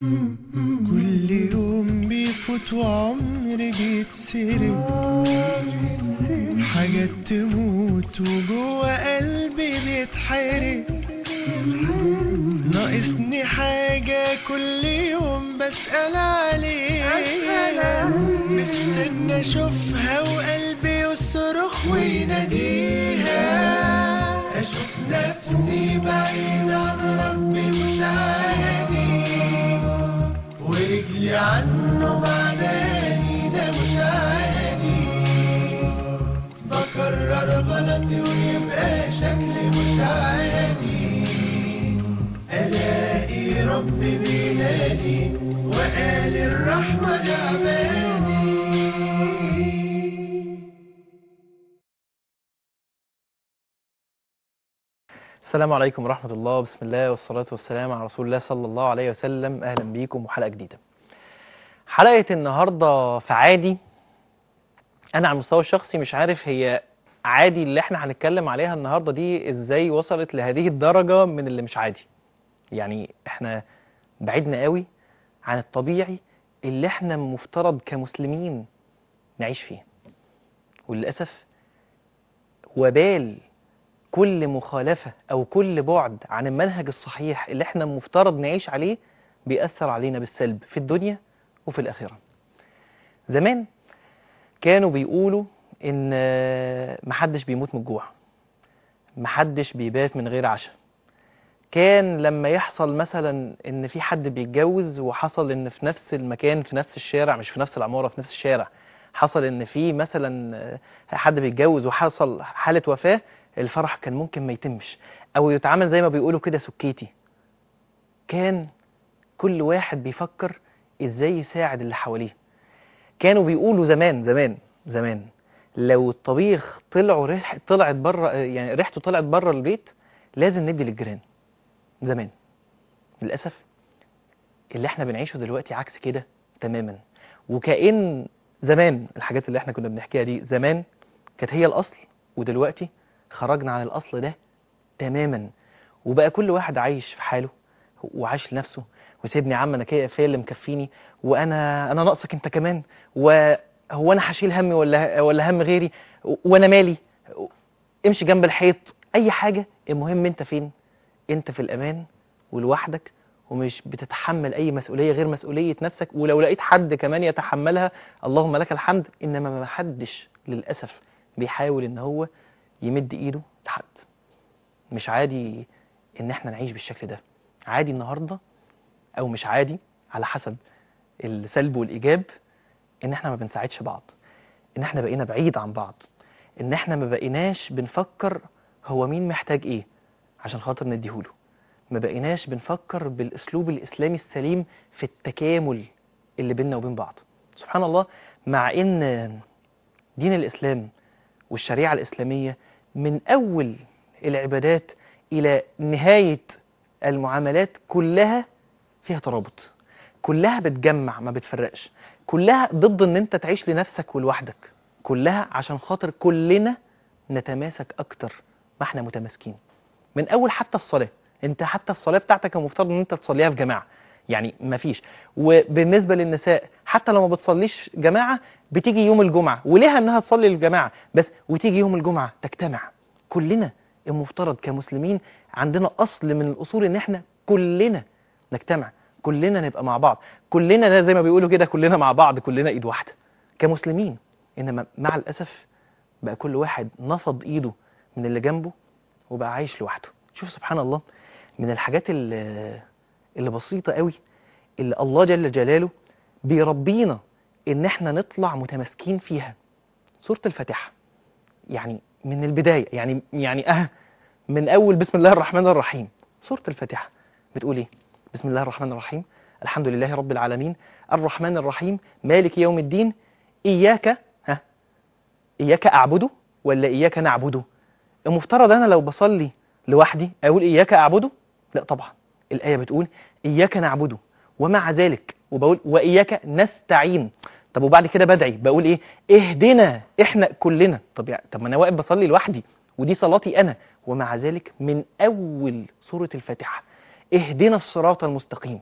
كل يوم بيفوت وعمري بيتسرق حاجات تموت وجوه قلبي بيتحرق ناقصني حاجة كل يوم بسأل عليها مستنى اشوفها وقلبي يصرخ ويناديها اشوف نفسي بعيد عن ربي مش عادي ورجلي عنه بعداني ده مش عادي بكرر غلطي ويبقى شكلي مش عادي الاقي ربي بينادي وقال الرحمة لعبادي السلام عليكم ورحمة الله بسم الله والصلاة والسلام على رسول الله صلى الله عليه وسلم أهلا بيكم وحلقة جديدة حلقة النهاردة في عادي أنا على المستوى الشخصي مش عارف هي عادي اللي احنا هنتكلم عليها النهاردة دي ازاي وصلت لهذه الدرجة من اللي مش عادي يعني احنا بعدنا قوي عن الطبيعي اللي احنا مفترض كمسلمين نعيش فيه وللأسف وبال كل مخالفة أو كل بعد عن المنهج الصحيح اللي احنا مفترض نعيش عليه بيأثر علينا بالسلب في الدنيا وفي الآخرة زمان كانوا بيقولوا إن آه، محدش بيموت من الجوع محدش بيبات من غير عشاء كان لما يحصل مثلا ان في حد بيتجوز وحصل ان في نفس المكان في نفس الشارع مش في نفس العمارة في نفس الشارع حصل ان في مثلا آه، حد بيتجوز وحصل حالة وفاة الفرح كان ممكن ما يتمش او يتعامل زي ما بيقولوا كده سكيتي كان كل واحد بيفكر ازاي يساعد اللي حواليه كانوا بيقولوا زمان زمان زمان لو الطبيخ طلعوا ريح طلعت بره يعني ريحته طلعت بره البيت لازم ندي للجيران زمان للاسف اللي احنا بنعيشه دلوقتي عكس كده تماما وكأن زمان الحاجات اللي احنا كنا بنحكيها دي زمان كانت هي الاصل ودلوقتي خرجنا عن الاصل ده تماما وبقى كل واحد عايش في حاله وعايش لنفسه وسيبني يا عم انا كده كفايه اللي مكفيني وانا انا ناقصك انت كمان وهو انا هشيل همي ولا ولا هم غيري وانا مالي امشي جنب الحيط اي حاجه المهم انت فين انت في الامان ولوحدك ومش بتتحمل اي مسؤوليه غير مسؤوليه نفسك ولو لقيت حد كمان يتحملها اللهم لك الحمد انما ما حدش للاسف بيحاول ان هو يمد ايده لحد مش عادي ان احنا نعيش بالشكل ده عادي النهارده او مش عادي على حسب السلب والايجاب ان احنا ما بنساعدش بعض ان احنا بقينا بعيد عن بعض ان احنا ما بقيناش بنفكر هو مين محتاج ايه عشان خاطر نديهوله ما بقيناش بنفكر بالاسلوب الاسلامي السليم في التكامل اللي بيننا وبين بعض سبحان الله مع ان دين الاسلام والشريعه الاسلاميه من اول العبادات الى نهايه المعاملات كلها فيها ترابط كلها بتجمع ما بتفرقش كلها ضد ان انت تعيش لنفسك ولوحدك كلها عشان خاطر كلنا نتماسك اكتر ما احنا متماسكين من اول حتى الصلاه انت حتى الصلاه بتاعتك المفترض ان انت تصليها في جماعه يعني مفيش وبالنسبه للنساء حتى لو ما بتصليش جماعه بتيجي يوم الجمعه وليها انها تصلي الجماعه بس وتيجي يوم الجمعه تجتمع كلنا المفترض كمسلمين عندنا اصل من الاصول ان احنا كلنا نجتمع كلنا نبقى مع بعض كلنا ده زي ما بيقولوا كده كلنا مع بعض كلنا ايد واحده كمسلمين انما مع الاسف بقى كل واحد نفض ايده من اللي جنبه وبقى عايش لوحده شوف سبحان الله من الحاجات اللي, اللي بسيطه قوي اللي الله جل جلاله بيربينا ان احنا نطلع متماسكين فيها سوره الفاتحه يعني من البدايه يعني يعني اه من اول بسم الله الرحمن الرحيم سوره الفاتحه بتقول ايه بسم الله الرحمن الرحيم الحمد لله رب العالمين الرحمن الرحيم مالك يوم الدين إياك ها إياك أعبده ولا إياك نعبده المفترض أنا لو بصلي لوحدي أقول إياك أعبده لا طبعا الآية بتقول إياك نعبده ومع ذلك وبقول وإياك نستعين طب وبعد كده بدعي بقول إيه اهدنا إحنا كلنا طب يعني طب ما أنا واقف بصلي لوحدي ودي صلاتي أنا ومع ذلك من أول سورة الفاتحة اهدنا الصراط المستقيم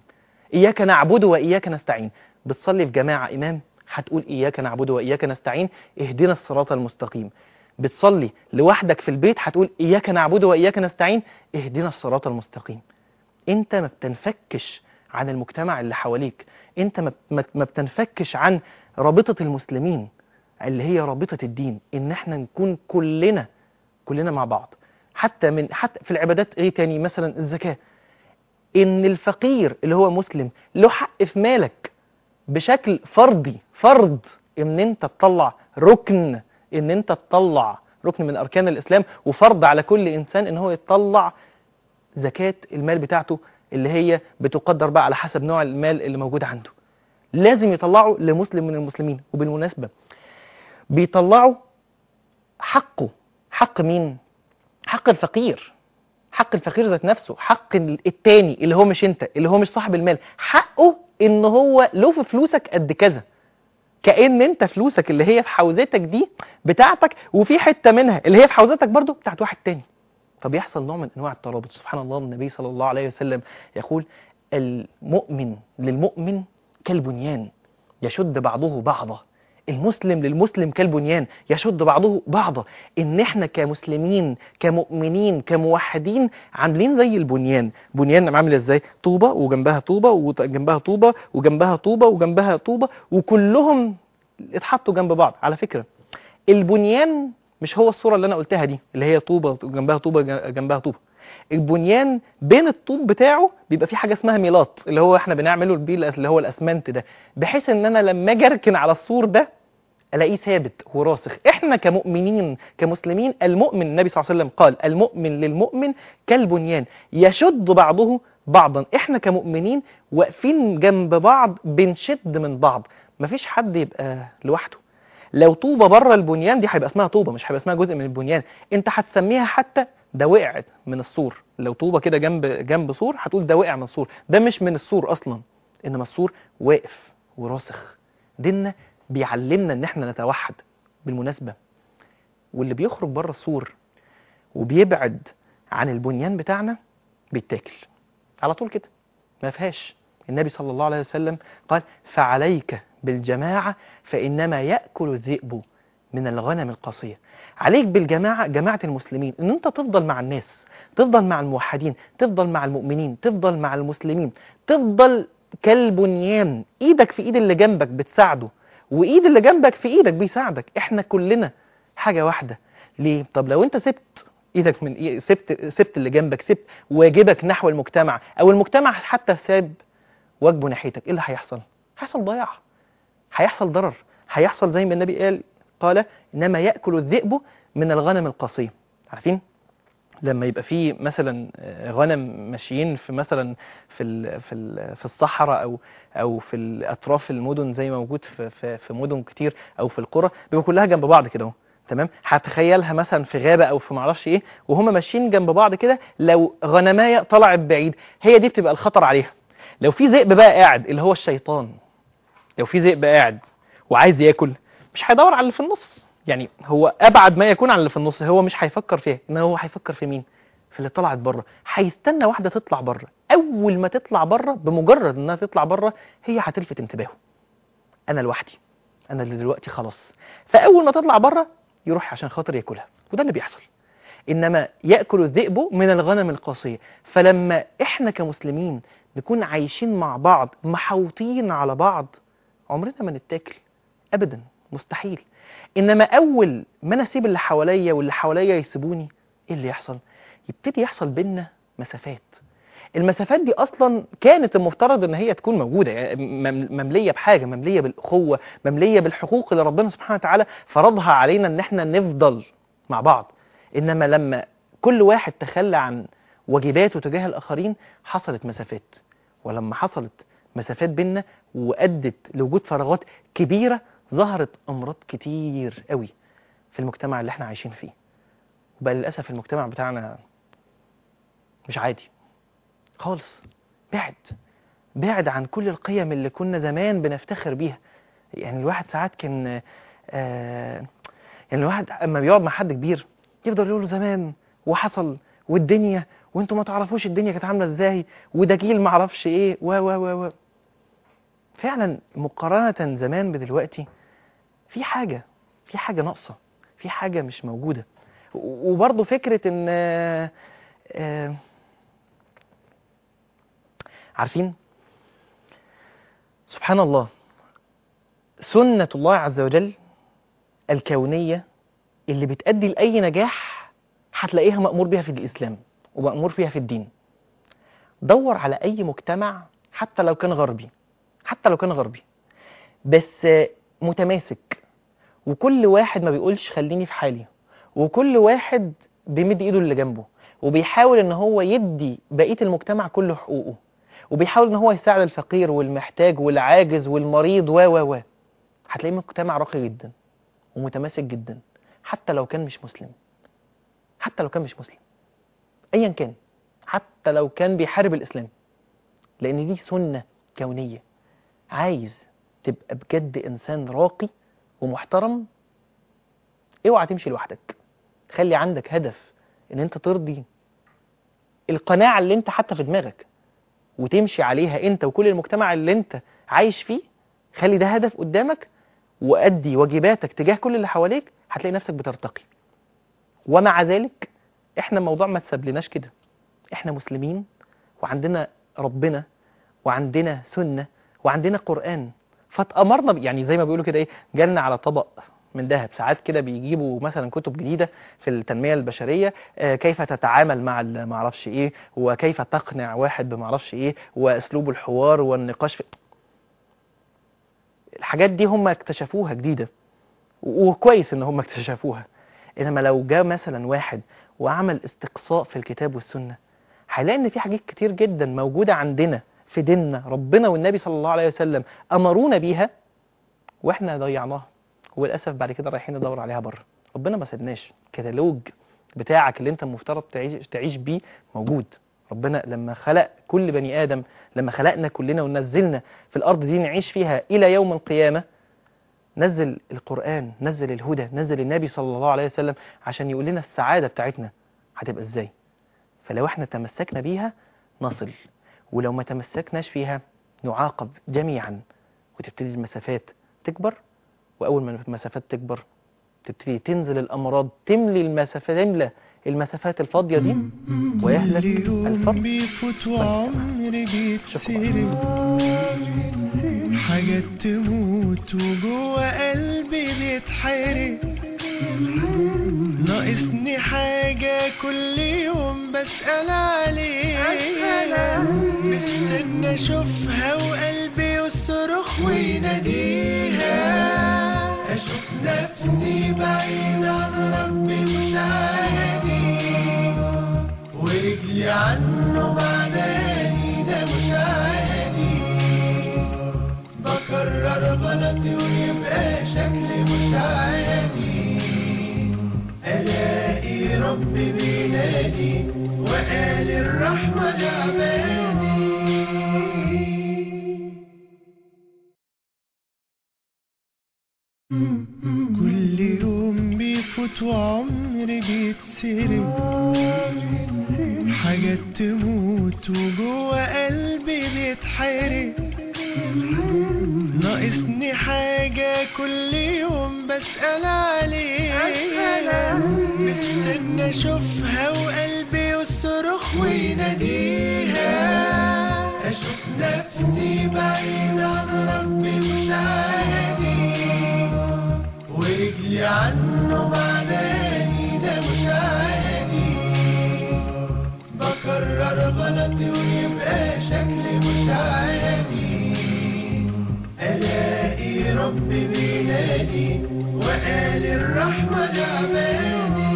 إياك نعبد وإياك نستعين بتصلي في جماعة إمام هتقول إياك نعبد وإياك نستعين اهدنا الصراط المستقيم بتصلي لوحدك في البيت هتقول إياك نعبد وإياك نستعين اهدنا الصراط المستقيم انت ما بتنفكش عن المجتمع اللي حواليك انت ما ما- ما بتنفكش عن رابطة المسلمين اللي هي رابطة الدين ان احنا نكون كلنا كلنا مع بعض حتى من حتى في العبادات ايه تاني مثلا الزكاة ان الفقير اللي هو مسلم له حق في مالك بشكل فردي فرض ان انت تطلع ركن ان انت تطلع ركن من اركان الاسلام وفرض على كل انسان ان هو يطلع زكاة المال بتاعته اللي هي بتقدر بقى على حسب نوع المال اللي موجود عنده لازم يطلعوا لمسلم من المسلمين وبالمناسبة بيطلعوا حقه حق مين حق الفقير حق الفقير ذات نفسه حق التاني اللي هو مش انت اللي هو مش صاحب المال حقه ان هو له في فلوسك قد كذا كأن انت فلوسك اللي هي في حوزتك دي بتاعتك وفي حتة منها اللي هي في حوزتك برضو بتاعت واحد تاني فبيحصل نوع من انواع الترابط سبحان الله النبي صلى الله عليه وسلم يقول المؤمن للمؤمن كالبنيان يشد بعضه بعضا المسلم للمسلم كالبنيان يشد بعضه بعضا ان احنا كمسلمين كمؤمنين كموحدين عاملين زي البنيان بنيان عامل ازاي طوبه وجنبها طوبه وجنبها طوبه وجنبها طوبه وجنبها طوبه وكلهم اتحطوا جنب بعض على فكره البنيان مش هو الصوره اللي انا قلتها دي اللي هي طوبه وجنبها طوبه جنبها طوبه البنيان بين الطوب بتاعه بيبقى في حاجه اسمها ميلاط اللي هو احنا بنعمله بيه اللي هو الاسمنت ده بحيث ان انا لما اجي اركن على السور ده الاقيه ثابت وراسخ احنا كمؤمنين كمسلمين المؤمن النبي صلى الله عليه وسلم قال المؤمن للمؤمن كالبنيان يشد بعضه بعضا احنا كمؤمنين واقفين جنب بعض بنشد من بعض مفيش حد يبقى لوحده لو طوبه بره البنيان دي هيبقى اسمها طوبه مش هيبقى اسمها جزء من البنيان انت هتسميها حتى ده وقعت من السور لو طوبه كده جنب جنب سور هتقول ده وقع من السور ده مش من السور اصلا انما السور واقف وراسخ ديننا بيعلمنا ان احنا نتوحد بالمناسبه واللي بيخرج بره السور وبيبعد عن البنيان بتاعنا بيتاكل على طول كده ما فيهاش النبي صلى الله عليه وسلم قال فعليك بالجماعه فانما ياكل الذئب من الغنم القصيه عليك بالجماعه جماعه المسلمين ان انت تفضل مع الناس تفضل مع الموحدين تفضل مع المؤمنين تفضل مع المسلمين تفضل كالبنيان ايدك في ايد اللي جنبك بتساعده وايد اللي جنبك في ايدك بيساعدك احنا كلنا حاجه واحده ليه طب لو انت سبت ايدك من إيه سبت سبت اللي جنبك سبت واجبك نحو المجتمع او المجتمع حتى ساب واجبه ناحيتك ايه اللي هيحصل هيحصل ضياع هيحصل ضرر هيحصل زي ما النبي قال قال انما ياكل الذئب من الغنم القصيه عارفين لما يبقى في مثلا غنم ماشيين في مثلا في ال في ال في الصحراء او او في اطراف المدن زي ما موجود في في, في مدن كتير او في القرى بيبقى كلها جنب بعض كده اهو تمام هتخيلها مثلا في غابه او في معرفش ايه وهم ماشيين جنب بعض كده لو غنمايه طلعت بعيد هي دي بتبقى الخطر عليها لو في ذئب بقى قاعد اللي هو الشيطان لو في ذئب قاعد وعايز ياكل مش هيدور على اللي في النص يعني هو ابعد ما يكون عن اللي في النص هو مش هيفكر فيها ان هو هيفكر في مين في اللي طلعت بره هيستنى واحده تطلع بره اول ما تطلع بره بمجرد انها تطلع بره هي هتلفت انتباهه انا لوحدي انا اللي دلوقتي خلاص فاول ما تطلع بره يروح عشان خاطر ياكلها وده اللي بيحصل انما ياكل الذئب من الغنم القاسيه فلما احنا كمسلمين نكون عايشين مع بعض محوطين على بعض عمرنا ما نتاكل ابدا مستحيل انما اول ما انا اسيب اللي حواليا واللي حواليا يسيبوني ايه اللي يحصل يبتدي يحصل بينا مسافات المسافات دي اصلا كانت المفترض ان هي تكون موجوده يعني ممليه بحاجه ممليه بالاخوه ممليه بالحقوق اللي ربنا سبحانه وتعالى فرضها علينا ان احنا نفضل مع بعض انما لما كل واحد تخلى عن واجباته تجاه الاخرين حصلت مسافات ولما حصلت مسافات بينا وادت لوجود فراغات كبيره ظهرت امراض كتير قوي في المجتمع اللي احنا عايشين فيه وبقى للاسف المجتمع بتاعنا مش عادي خالص بعد بعد عن كل القيم اللي كنا زمان بنفتخر بيها يعني الواحد ساعات كان آه يعني الواحد اما بيقعد مع حد كبير يفضل يقول له زمان وحصل والدنيا وانتوا ما تعرفوش الدنيا كانت عامله ازاي وده جيل ما اعرفش ايه و و و فعلا مقارنة زمان بدلوقتي في حاجة في حاجة ناقصة في حاجة مش موجودة و- وبرضه فكرة ان آه، آه، عارفين سبحان الله سنة الله عز وجل الكونية اللي بتأدي لأي نجاح هتلاقيها مأمور بيها في الإسلام ومأمور فيها في الدين دور على أي مجتمع حتى لو كان غربي حتى لو كان غربي بس آه، متماسك وكل واحد ما بيقولش خليني في حالي وكل واحد بيمد ايده اللي جنبه وبيحاول ان هو يدي بقيه المجتمع كله حقوقه وبيحاول ان هو يساعد الفقير والمحتاج والعاجز والمريض و و و هتلاقيه مجتمع راقي جدا ومتماسك جدا حتى لو كان مش مسلم حتى لو كان مش مسلم ايا كان حتى لو كان بيحارب الاسلام لان دي سنه كونيه عايز تبقى بجد انسان راقي ومحترم اوعى تمشي لوحدك خلي عندك هدف ان انت ترضي القناعه اللي انت حاطه في دماغك وتمشي عليها انت وكل المجتمع اللي انت عايش فيه خلي ده هدف قدامك وادي واجباتك تجاه كل اللي حواليك هتلاقي نفسك بترتقي ومع ذلك احنا الموضوع ما تسبلناش كده احنا مسلمين وعندنا ربنا وعندنا سنه وعندنا قران فاتأمرنا ب- يعني زي ما بيقولوا كده ايه جالنا على طبق من ذهب ساعات كده بيجيبوا مثلا كتب جديده في التنميه البشريه آه، كيف تتعامل مع ال- ما اعرفش ايه وكيف تقنع واحد بما اعرفش ايه واسلوب الحوار والنقاش في الحاجات دي هم اكتشفوها جديده و- وكويس ان هم اكتشفوها انما لو جاء مثلا واحد وعمل استقصاء في الكتاب والسنه هيلاقي ان في حاجات كتير جدا موجوده عندنا في ديننا ربنا والنبي صلى الله عليه وسلم امرونا بيها واحنا ضيعناها وللاسف بعد كده رايحين ندور عليها بره ربنا ما سابناش الكتالوج بتاعك اللي انت المفترض تعيش تعيش بيه موجود ربنا لما خلق كل بني ادم لما خلقنا كلنا ونزلنا في الارض دي نعيش فيها الى يوم القيامه نزل القران نزل الهدى نزل النبي صلى الله عليه وسلم عشان يقول لنا السعاده بتاعتنا هتبقى ازاي فلو احنا تمسكنا بيها نصل ولو ما تمسكناش فيها نعاقب جميعا وتبتدي المسافات تكبر واول ما المسافات تكبر تبتدي تنزل الامراض تملي المسافات تملى المسافات الفاضيه دي ويهلك كل يوم الفرد بيفوت وعمري بيتسرق حاجات تموت وجوه قلبي بيتحرق ناقصني حاجة كل يوم بسأل عليها مستنى اشوفها وقلبي يصرخ ويناديها اشوف نفسي بعيد عن ربي مش عادي ورجلي عنه بعداني ده مش عادي بكرر غلطي ويبقى شكلي مش عادي الاقي ربي بينادي وقال الرحمة لعبادي كل يوم بيفوت وعمري بيتسرق حاجات تموت وجوه قلبي بيتحرق ناقصني حاجة كل يوم بسأل عليها مستنى اشوفها وقلبي يصرخ ويناديها اشوف نفسي بعيد عن ربي مش عادي ورجلي عنه بعداني ده مش عادي بكرر غلطي ويبقى شكلي مش عادي الاقي ربي بينادي وقال الرحمة لعبادي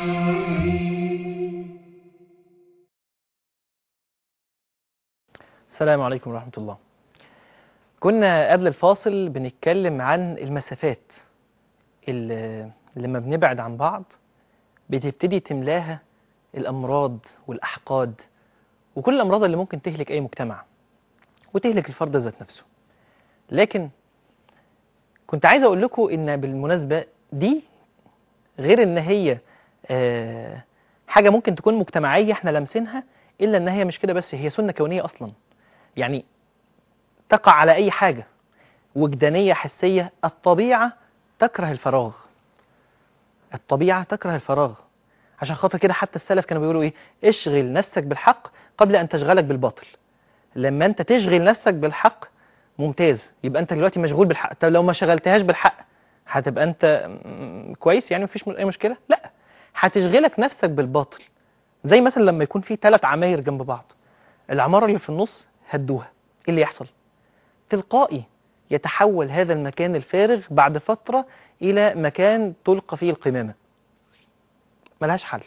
السلام عليكم ورحمة الله كنا قبل الفاصل بنتكلم عن المسافات اللي لما بنبعد عن بعض بتبتدي تملاها الأمراض والأحقاد وكل الأمراض اللي ممكن تهلك أي مجتمع وتهلك الفرد ذات نفسه لكن كنت عايز أقول لكم إن بالمناسبة دي غير إن هي آه، حاجة ممكن تكون مجتمعية إحنا لامسينها إلا إن هي مش كده بس هي سنة كونية أصلا يعني تقع على اي حاجه وجدانيه حسيه الطبيعه تكره الفراغ الطبيعه تكره الفراغ عشان خاطر كده حتى السلف كانوا بيقولوا ايه اشغل نفسك بالحق قبل ان تشغلك بالباطل لما انت تشغل نفسك بالحق ممتاز يبقى انت دلوقتي مشغول بالحق طب لو ما شغلتهاش بالحق هتبقى انت م- كويس يعني مفيش م- اي مشكله لا هتشغلك نفسك بالباطل زي مثلا لما يكون في ثلاث عماير جنب بعض العماره اللي في النص هدوها ايه اللي يحصل تلقائي يتحول هذا المكان الفارغ بعد فتره الى مكان تلقى فيه القمامه ملهاش حل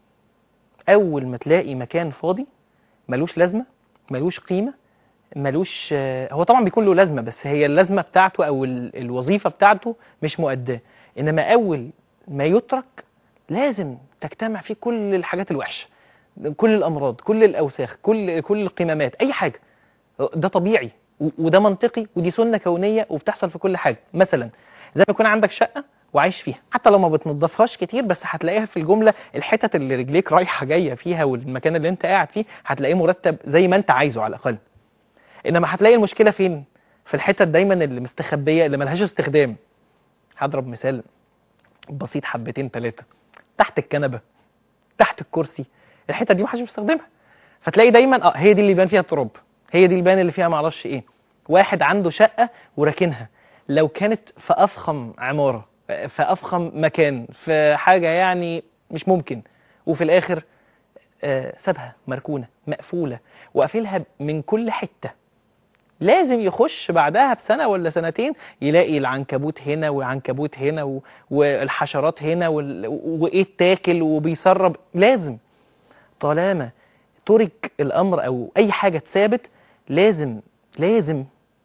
اول ما تلاقي مكان فاضي ملوش لازمه ملوش قيمه ملوش آه، هو طبعا بيكون له لازمه بس هي اللازمه بتاعته او ال- الوظيفه بتاعته مش مؤداه انما اول ما يترك لازم تجتمع فيه كل الحاجات الوحشه كل الامراض كل الاوساخ كل كل القمامات اي حاجه ده طبيعي و- وده منطقي ودي سنه كونيه وبتحصل في كل حاجه مثلا زي ما يكون عندك شقه وعايش فيها حتى لو ما بتنضفهاش كتير بس هتلاقيها في الجمله الحتت اللي رجليك رايحه جايه فيها والمكان اللي انت قاعد فيه هتلاقيه مرتب زي ما انت عايزه على الاقل انما هتلاقي المشكله فين في الحتت دايما اللي مستخبيه اللي ملهاش استخدام هضرب مثال بسيط حبتين ثلاثه تحت الكنبه تحت الكرسي الحته دي محدش بيستخدمها فتلاقي دايما اه هي دي اللي يبان فيها التراب هي دي اللي يبان اللي فيها معرفش ايه واحد عنده شقه وراكنها لو كانت في افخم عماره في افخم مكان في حاجه يعني مش ممكن وفي الاخر آه، سابها مركونه مقفوله وقافلها من كل حته لازم يخش بعدها بسنه ولا سنتين يلاقي العنكبوت هنا والعنكبوت هنا و... والحشرات هنا وال... وايه اتاكل وبيسرب لازم طالما ترك الامر او اي حاجه اتثابت لازم لازم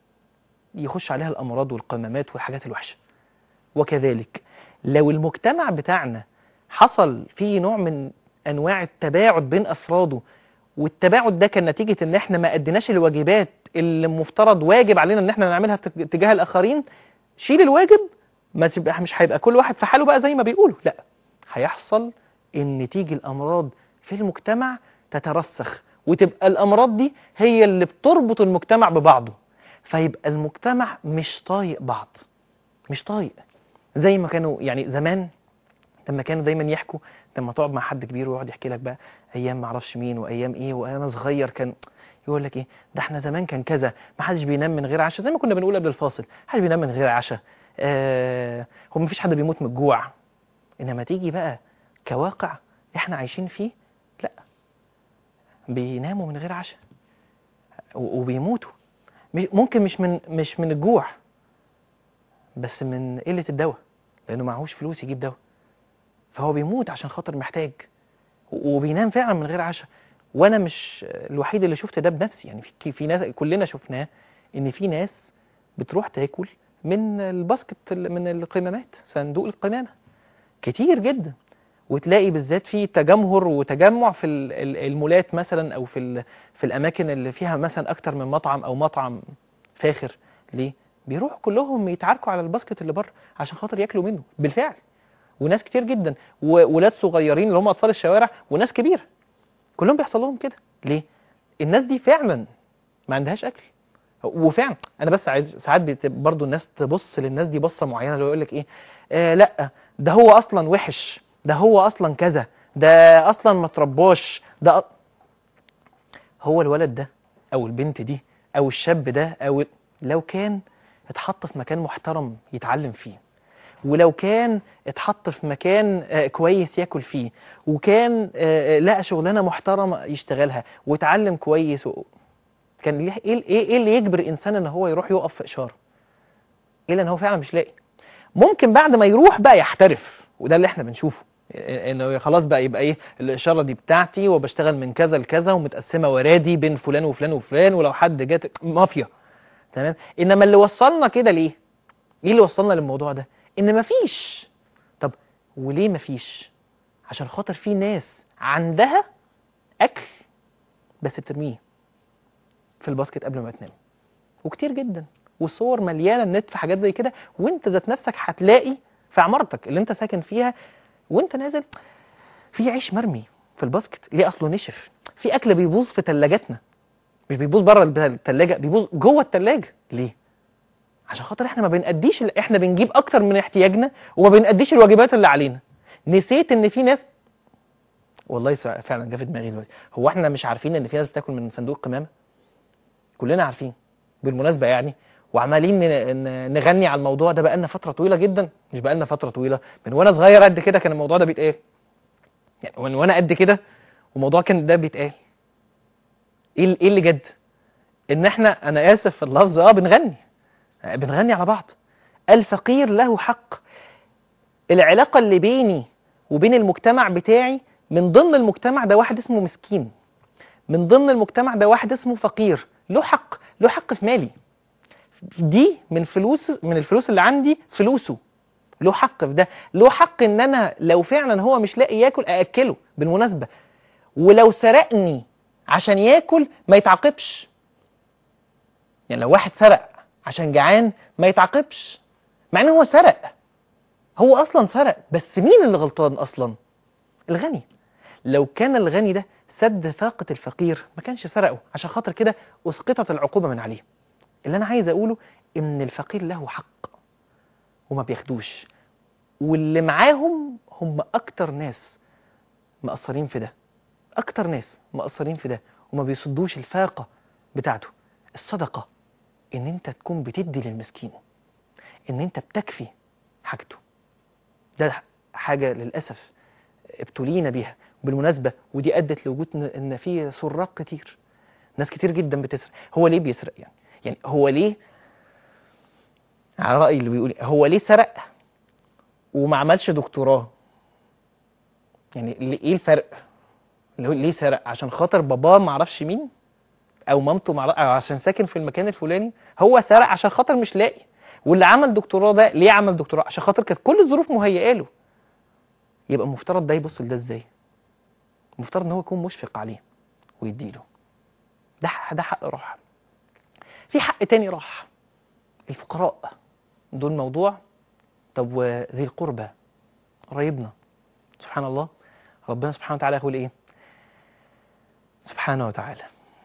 يخش عليها الامراض والقمامات والحاجات الوحشه وكذلك لو المجتمع بتاعنا حصل فيه نوع من انواع التباعد بين افراده والتباعد ده كان نتيجه ان احنا ما اديناش الواجبات اللي المفترض واجب علينا ان احنا نعملها تج- تجاه الاخرين شيل الواجب ما تبقى مش هيبقى كل واحد في حاله بقى زي ما بيقولوا لا هيحصل ان تيجي الامراض في المجتمع تترسخ وتبقى الامراض دي هي اللي بتربط المجتمع ببعضه فيبقى المجتمع مش طايق بعض مش طايق زي ما كانوا يعني زمان لما كانوا دايما يحكوا لما تقعد مع حد كبير ويقعد يحكي لك بقى ايام معرفش مين وايام ايه وانا صغير كان يقول لك ايه ده احنا زمان كان كذا ما حدش بينام من غير عشاء زي ما كنا بنقول قبل الفاصل ما حدش بينام من غير عشاء آه هو ما فيش حد بيموت من الجوع انما تيجي بقى كواقع احنا عايشين فيه لا بيناموا من غير عشاء و- وبيموتوا مش- ممكن مش من مش من الجوع بس من قلة الدواء لأنه معهوش فلوس يجيب دواء فهو بيموت عشان خاطر محتاج و- وبينام فعلا من غير عشاء وانا مش الوحيد اللي شفت ده بنفسي يعني في في ناس كلنا شفناه ان في ناس بتروح تاكل من الباسكت ال- من القمامات صندوق القمامه كتير جدا وتلاقي بالذات في تجمهر وتجمع في ال- ال- المولات مثلا او في ال- في الاماكن اللي فيها مثلا اكتر من مطعم او مطعم فاخر ليه بيروحوا كلهم يتعاركوا على الباسكت اللي بره عشان خاطر ياكلوا منه بالفعل وناس كتير جدا وولاد صغيرين اللي هم اطفال الشوارع وناس كبيره كلهم بيحصل لهم كده ليه الناس دي فعلا ما عندهاش اكل وفعلا انا بس عايز ساعات بت- برضو الناس تبص للناس دي بصه معينه اللي يقول لك ايه آه لا ده هو اصلا وحش ده هو اصلا كذا ده اصلا ما ترباش ده أ- هو الولد ده او البنت دي او الشاب ده او لو كان اتحط في مكان محترم يتعلم فيه ولو كان اتحط في مكان آه، كويس ياكل فيه وكان آه، لقى شغلانه محترمه يشتغلها واتعلم كويس و... كان ليه ايه ايه إيه اللي يجبر انسان ان هو يروح يقف في اشاره الا ان هو فعلا مش لاقي ممكن بعد ما يروح بقى يحترف وده اللي احنا بنشوفه انه خلاص بقى يبقى ايه الاشاره دي بتاعتي وبشتغل من كذا لكذا ومتقسمه ورادي بين فلان وفلان وفلان ولو حد جات مافيا تمام انما اللي وصلنا كده ليه ايه اللي وصلنا للموضوع ده ان مفيش طب وليه مفيش عشان خاطر في ناس عندها اكل بس بترميه في الباسكت قبل ما تنام وكتير جدا والصور مليانه النت في حاجات زي كده وانت ذات نفسك هتلاقي في عمارتك اللي انت ساكن فيها وانت نازل في عيش مرمي في الباسكت ليه اصله نشف في اكل بيبوظ في ثلاجاتنا مش بيبوظ بره الثلاجه بيبوظ جوه الثلاجه ليه عشان خاطر احنا ما بنأديش ال- احنا بنجيب اكتر من احتياجنا وما بنأديش الواجبات اللي علينا نسيت ان في ناس والله سع- فعلا جه في دماغي دلوقتي هو احنا مش عارفين ان في ناس بتاكل من صندوق قمامه كلنا عارفين بالمناسبه يعني وعمالين ن- ن- نغني على الموضوع ده بقالنا فتره طويله جدا مش بقالنا فتره طويله من وانا صغير قد كده كان الموضوع ده بيتقال يعني من وانا قد كده والموضوع كان ده بيتقال ايه ال- ايه اللي جد ان احنا انا اسف في اللفظ اه بنغني آه، بنغني على بعض الفقير له حق العلاقه اللي بيني وبين المجتمع بتاعي من ضمن المجتمع ده واحد اسمه مسكين من ضمن المجتمع ده واحد اسمه فقير له حق له حق في مالي دي من فلوس من الفلوس اللي عندي فلوسه له حق في ده له حق ان انا لو فعلا هو مش لاقي ياكل ااكله بالمناسبه ولو سرقني عشان ياكل ما يتعاقبش يعني لو واحد سرق عشان جعان ما يتعاقبش مع ان هو سرق هو اصلا سرق بس مين اللي غلطان اصلا الغني لو كان الغني ده سد فاقة الفقير ما كانش سرقه عشان خاطر كده اسقطت العقوبة من عليه اللي انا عايز اقوله ان الفقير له حق وما بياخدوش واللي معاهم هم اكتر ناس مقصرين في ده اكتر ناس مقصرين في ده وما بيصدوش الفاقة بتاعته الصدقة ان انت تكون بتدي للمسكين ان انت بتكفي حاجته ده حاجة للأسف ابتلينا بيها بالمناسبة ودي أدت لوجود ن- إن في سراق كتير ناس كتير جدا بتسرق هو ليه بيسرق يعني يعني هو ليه على رأي اللي بيقول هو ليه سرق وما عملش دكتوراه يعني ليه- ايه الفرق اللي هو ليه سرق عشان خاطر باباه ما عرفش مين او مامته مع... أو عشان ساكن في المكان الفلاني هو سرق عشان خاطر مش لاقي واللي عمل دكتوراه ده ليه عمل دكتوراه عشان خاطر كانت كل الظروف مهيئه له يبقى المفترض ده يبص لده ازاي المفترض ان هو يكون مشفق عليه ويديله ده ح- ده حق راح في حق تاني راح الفقراء دول موضوع طب وذي القربى قرايبنا سبحان الله ربنا سبحانه وتعالى يقول ايه سبحانه وتعالى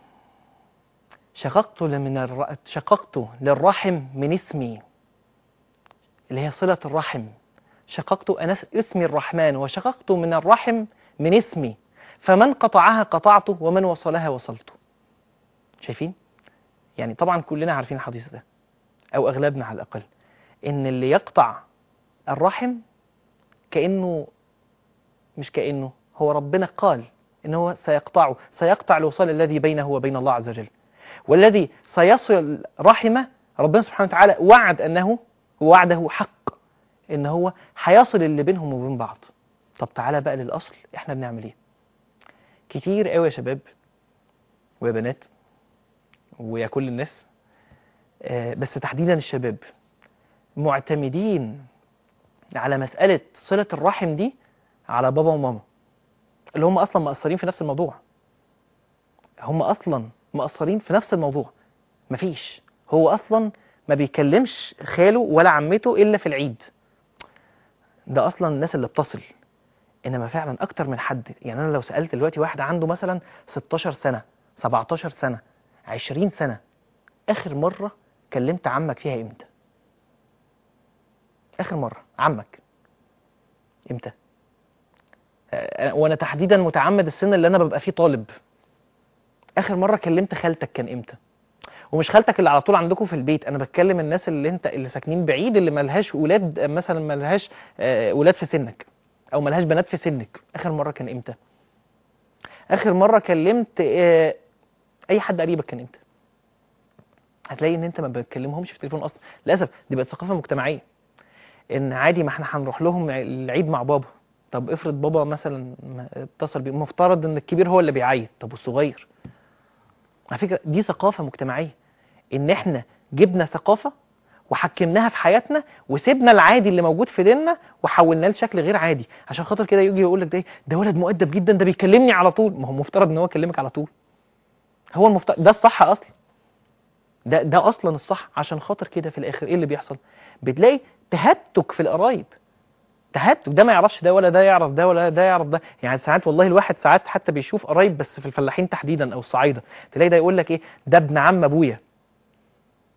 شققت من الر... شققت للرحم من اسمي اللي هي صلة الرحم شققت أنا اسمي الرحمن وشققت من الرحم من اسمي فمن قطعها قطعته ومن وصلها وصلته شايفين يعني طبعا كلنا عارفين الحديث ده أو أغلبنا على الأقل إن اللي يقطع الرحم كأنه مش كأنه هو ربنا قال إن هو سيقطعه سيقطع الوصال الذي بينه وبين الله عز وجل والذي سيصل رحمه ربنا سبحانه وتعالى وعد أنه وعده حق إن هو هيصل اللي بينهم وبين بعض طب تعالى بقى للأصل إحنا بنعمل إيه كتير قوي يا شباب ويا بنات ويا كل الناس آه، بس تحديدا الشباب معتمدين على مسألة صلة الرحم دي على بابا وماما اللي هم أصلا مقصرين في نفس الموضوع هم أصلا مقصرين في نفس الموضوع مفيش هو أصلا ما بيكلمش خاله ولا عمته إلا في العيد ده أصلا الناس اللي بتصل إنما فعلا أكتر من حد يعني أنا لو سألت دلوقتي واحد عنده مثلا 16 سنة 17 سنة 20 سنة آخر مرة كلمت عمك فيها إمتى؟ آخر مرة عمك إمتى؟ آه، وانا تحديدا متعمد السن اللي انا ببقى فيه طالب اخر مره كلمت خالتك كان امتى ومش خالتك اللي على طول عندكم في البيت انا بتكلم الناس اللي انت اللي ساكنين بعيد اللي ملهاش ولاد آه، مثلا ملهاش آه، ولاد في سنك او ملهاش بنات في سنك اخر مره كان امتى اخر مره كلمت آه، اي حد قريبك كان امتى هتلاقي ان انت ما بتكلمهمش في التليفون اصلا للاسف دي بقت ثقافه مجتمعيه ان عادي ما احنا هنروح لهم العيد مع بابا طب افرض بابا مثلا ما اتصل بيه مفترض ان الكبير هو اللي بيعيط طب والصغير على فكره دي ثقافه مجتمعيه ان احنا جبنا ثقافه وحكمناها في حياتنا وسيبنا العادي اللي موجود في ديننا وحولناه لشكل غير عادي عشان خاطر كده يجي يقول لك ده إيه؟ ده ولد مؤدب جدا ده بيكلمني على طول ما هو مفترض ان هو يكلمك على طول هو المفترض ده الصح اصلا ده ده اصلا الصح عشان خاطر كده في الاخر ايه اللي بيحصل بتلاقي تهتك في القرايب تهتك ده ما يعرفش ده ولا ده يعرف ده ولا ده يعرف ده يعني ساعات والله الواحد ساعات حتى بيشوف قرايب بس في الفلاحين تحديدا او الصعايده تلاقي ده يقول لك ايه ده ابن عم ابويا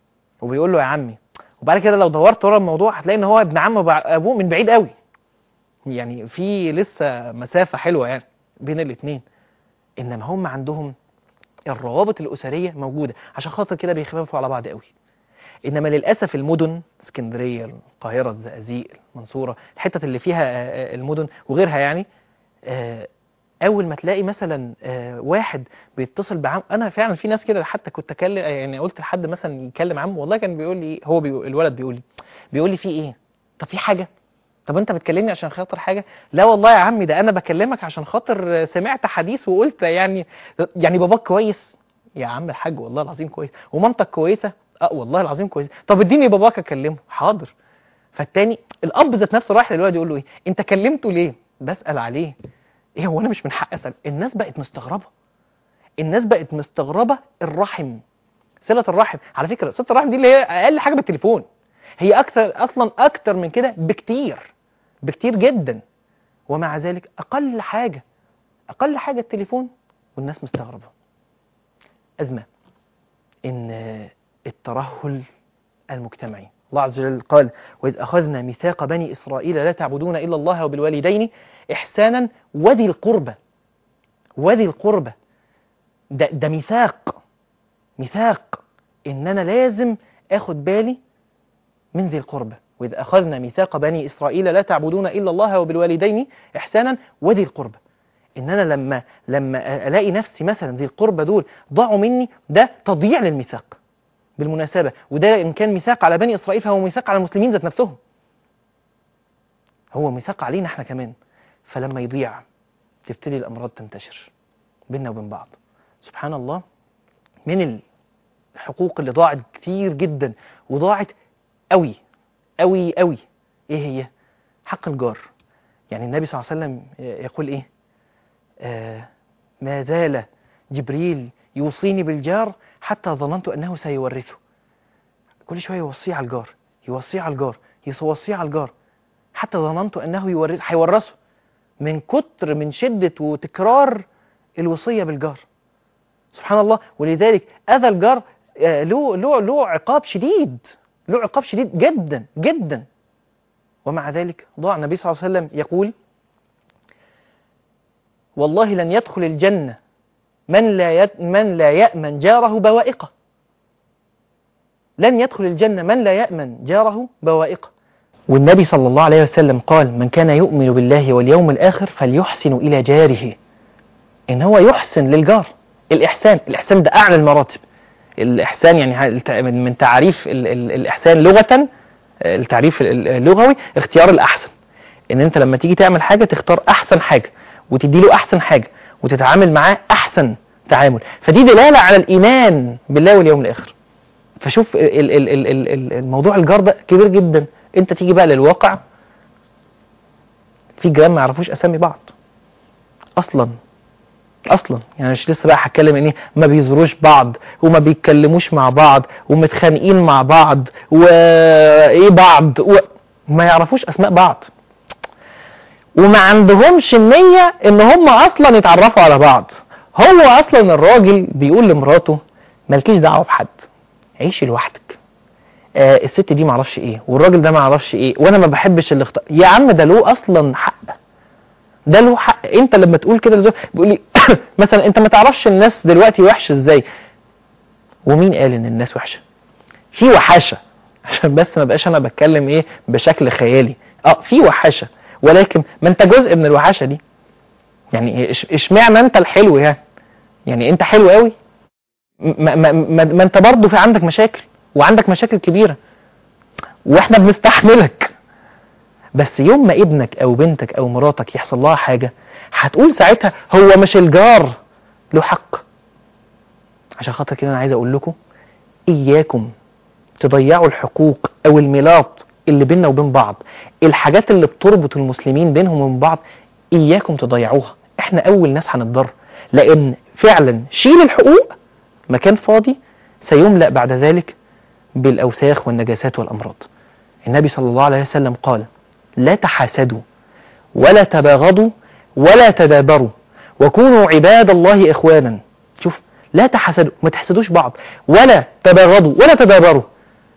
وبيقول له يا عمي وبعد كده لو دورت ورا الموضوع هتلاقي ان هو ابن عم بع- ابوه من بعيد قوي يعني في لسه مسافه حلوه يعني بين الاثنين انما هم عندهم الروابط الاسريه موجوده عشان خاطر كده بيخففوا على بعض قوي انما للاسف المدن اسكندريه القاهره الزقازيق المنصوره الحتت اللي فيها آه، آه، المدن وغيرها يعني آه، اول ما تلاقي مثلا آه، واحد بيتصل بعم انا فعلا في ناس كده حتى كنت اكلم يعني قلت لحد مثلا يكلم عمه والله كان بيقول لي هو بيقول الولد بيقول لي بيقول لي في ايه طب في حاجه طب انت بتكلمني عشان خاطر حاجه لا والله يا عمي ده انا بكلمك عشان خاطر آه، سمعت حديث وقلت يعني يعني باباك كويس يا عم الحاج والله العظيم كويس ومامتك كويسه اه والله العظيم كويس طب اديني باباك اكلمه حاضر فالتاني الاب ذات نفسه رايح للولد يقول له ايه انت كلمته ليه بسال عليه ايه هو انا مش من حق اسال الناس بقت مستغربه الناس بقت مستغربه الرحم صله الرحم على فكره صله الرحم دي اللي هي اقل حاجه بالتليفون هي اكتر اصلا اكتر من كده بكتير بكتير جدا ومع ذلك اقل حاجه اقل حاجه التليفون والناس مستغربه ازمه ان الترهل المجتمعي الله عز وجل قال وإذ أخذنا ميثاق بني إسرائيل لا تعبدون إلا الله وبالوالدين إحسانا وذي القربى وذي القربى ده, ده ميثاق ميثاق إن أنا لازم أخد بالي من ذي القربى وإذ أخذنا ميثاق بني إسرائيل لا تعبدون إلا الله وبالوالدين إحسانا وذي القربى إن أنا لما لما ألاقي نفسي مثلا ذي القربى دول ضاعوا مني ده تضييع للميثاق بالمناسبة وده إن كان ميثاق على بني إسرائيل فهو ميثاق على المسلمين ذات نفسهم هو ميثاق علينا احنا كمان فلما يضيع تبتدي الأمراض تنتشر بيننا وبين بعض سبحان الله من الحقوق اللي ضاعت كتير جدا وضاعت قوي قوي قوي ايه هي حق الجار يعني النبي صلى الله عليه وسلم يقول ايه آه ما زال جبريل يوصيني بالجار حتى ظننت انه سيورثه كل شويه يوصيه على الجار يوصيه على الجار يوصيه على الجار حتى ظننت انه يورث هيورثه من كتر من شده وتكرار الوصيه بالجار سبحان الله ولذلك اذى الجار آه، له له له عقاب شديد له عقاب شديد جدا جدا ومع ذلك ضاع النبي صلى الله عليه وسلم يقول والله لن يدخل الجنة من لا يت من لا يأمن جاره بوائقه لن يدخل الجنة من لا يأمن جاره بوائقه والنبي صلى الله عليه وسلم قال من كان يؤمن بالله واليوم الآخر فليحسن إلى جاره إن هو يحسن للجار الإحسان الإحسان ده أعلى المراتب الإحسان يعني ه- الت- من من تعريف ال- ال- الإحسان لغة التعريف ال- اللغوي اختيار الأحسن إن أنت لما تيجي تعمل حاجة تختار أحسن حاجة وتدي له أحسن حاجة وتتعامل معاه أحسن تعامل فدي دلالة على الإيمان بالله واليوم الآخر فشوف ال- ال- ال- ال- ال- الموضوع الجار ده كبير جدا انت تيجي بقى للواقع في جيران ما يعرفوش اسامي بعض اصلا اصلا يعني مش لسه بقى هتكلم ان ايه ما بيزوروش بعض وما بيتكلموش مع بعض ومتخانقين مع بعض وايه بعض وما يعرفوش اسماء بعض وما عندهمش النية ان هم اصلا يتعرفوا على بعض هو اصلا الراجل بيقول لمراته مالكيش دعوه بحد عيشي لوحدك آه الست دي معرفش ايه والراجل ده معرفش ايه وانا ما بحبش الاختيار يا عم ده له اصلا حق ده له حق انت لما تقول كده لده- بيقول لي مثلا انت ما تعرفش الناس دلوقتي وحشه ازاي ومين قال ان الناس وحشه في وحشه عشان بس ما بقاش انا بتكلم ايه بشكل خيالي اه في وحشه ولكن ما انت جزء من الوحشه دي يعني إش- اشمعنى انت الحلو يعني يعني انت حلو قوي ما, ما, ما, ما انت برضه في عندك مشاكل وعندك مشاكل كبيره واحنا بنستحملك بس يوم ما ابنك او بنتك او مراتك يحصل لها حاجه هتقول ساعتها هو مش الجار له حق عشان خاطر كده انا عايز اقول لكم اياكم تضيعوا الحقوق او الميلاط اللي بيننا وبين بعض الحاجات اللي بتربط المسلمين بينهم وبين بعض اياكم تضيعوها احنا اول ناس هنتضر لان فعلا شيل الحقوق مكان فاضي سيملأ بعد ذلك بالاوساخ والنجاسات والامراض النبي صلى الله عليه وسلم قال لا تحاسدوا ولا تباغضوا ولا تدابروا وكونوا عباد الله اخوانا شوف لا تحسدوا ما تحسدوش بعض ولا تباغضوا ولا تدابروا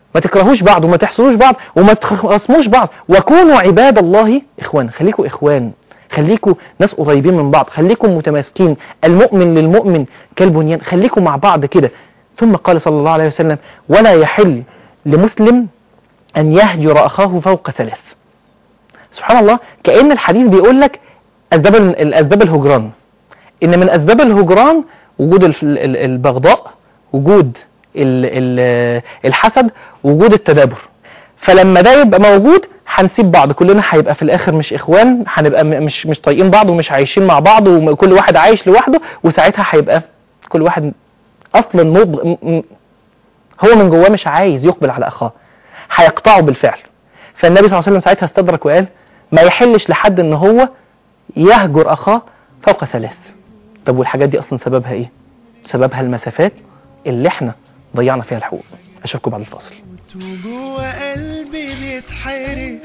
ما تكرهوش بعض وما تحسدوش بعض وما تخصموش بعض وكونوا عباد الله اخوان خليكوا اخوان خليكوا ناس قريبين من بعض خليكم متماسكين المؤمن للمؤمن كالبنيان خليكم مع بعض كده ثم قال صلى الله عليه وسلم ولا يحل لمسلم أن يهجر أخاه فوق ثلاث سبحان الله كأن الحديث بيقول لك أسباب الأسباب الهجران إن من أسباب الهجران وجود الف- ال- ال- البغضاء وجود ال- ال- الحسد وجود التدابر فلما ده يبقى موجود هنسيب بعض كلنا هيبقى في الاخر مش اخوان هنبقى م- مش مش طايقين بعض ومش عايشين مع بعض وكل واحد عايش لوحده وساعتها هيبقى كل واحد اصلا مب... م- م- هو من جواه مش عايز يقبل على اخاه هيقطعه بالفعل فالنبي صلى الله عليه وسلم ساعتها استدرك وقال ما يحلش لحد ان هو يهجر اخاه فوق ثلاث طب والحاجات دي اصلا سببها ايه سببها المسافات اللي احنا ضيعنا فيها الحقوق اشوفكم بعد الفاصل وجوه قلبي بيتحرق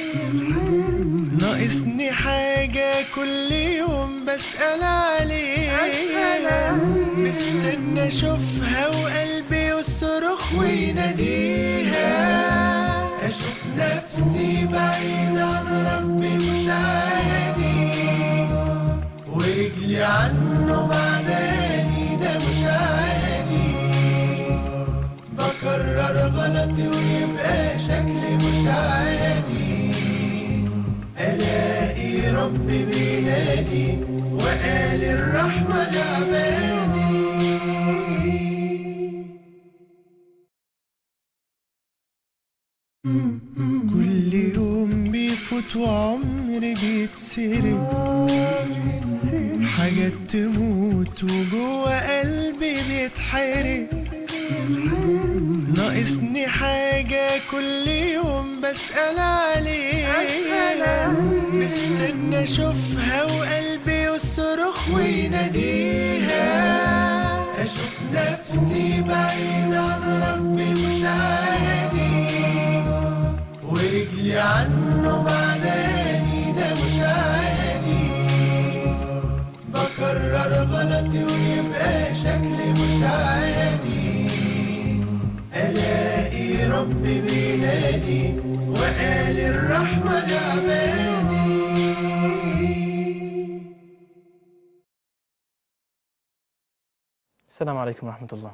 ناقصني حاجة كل يوم بسأل عليها مستنى اشوفها وقلبي يصرخ ويناديها اشوف نفسي بعيد عن ربي مش عادي ورجلي عنه بعداني ده مش عادي بكرر غلطي ويبقى شكلي مش عادي الاقي ربي بينادي وقال الرحمة لعبادي كل يوم بيفوت وعمري بيتسرق حاجات تموت وجوه قلبي بيتحرق ناقصني حاجة كل يوم بسأل عليها مستنى اشوفها وقلبي يصرخ ويناديها اشوف نفسي بعيد عن ربي مش عادي ورجلي عنه بعداني ده مش عادي بكرر غلطي ويبقى شكلي مش عادي الاقي ربي بينادي وقال الرحمة لعبادي السلام عليكم ورحمة الله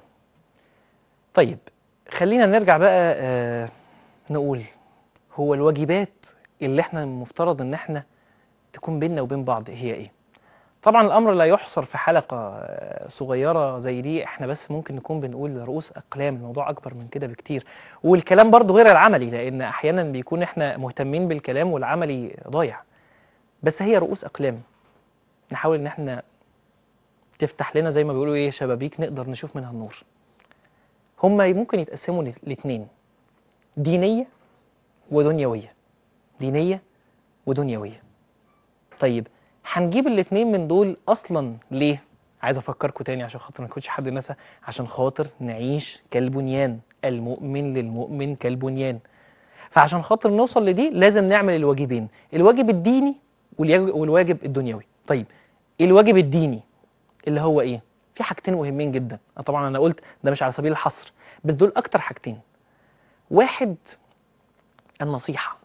طيب خلينا نرجع بقى آه نقول هو الواجبات اللي احنا المفترض ان احنا تكون بيننا وبين بعض هي ايه طبعا الامر لا يحصر في حلقة آه، صغيرة زي دي احنا بس ممكن نكون بنقول رؤوس اقلام الموضوع اكبر من كده بكتير والكلام برضو غير العملي لان احيانا بيكون احنا مهتمين بالكلام والعملي ضايع بس هي رؤوس اقلام نحاول ان احنا تفتح لنا زي ما بيقولوا ايه شبابيك نقدر نشوف منها النور هما ممكن يتقسموا لاثنين دينية ودنيوية دينية ودنيوية طيب هنجيب الاثنين من دول اصلا ليه عايز افكركم تاني عشان خاطر ما يكونش حد نسى عشان خاطر نعيش كالبنيان المؤمن للمؤمن كالبنيان فعشان خاطر نوصل لدي لازم نعمل الواجبين الواجب الديني واليج- والواجب الدنيوي طيب الواجب الديني اللي هو ايه في حاجتين مهمين جدا أنا طبعا انا قلت ده مش على سبيل الحصر بس دول اكتر حاجتين واحد النصيحة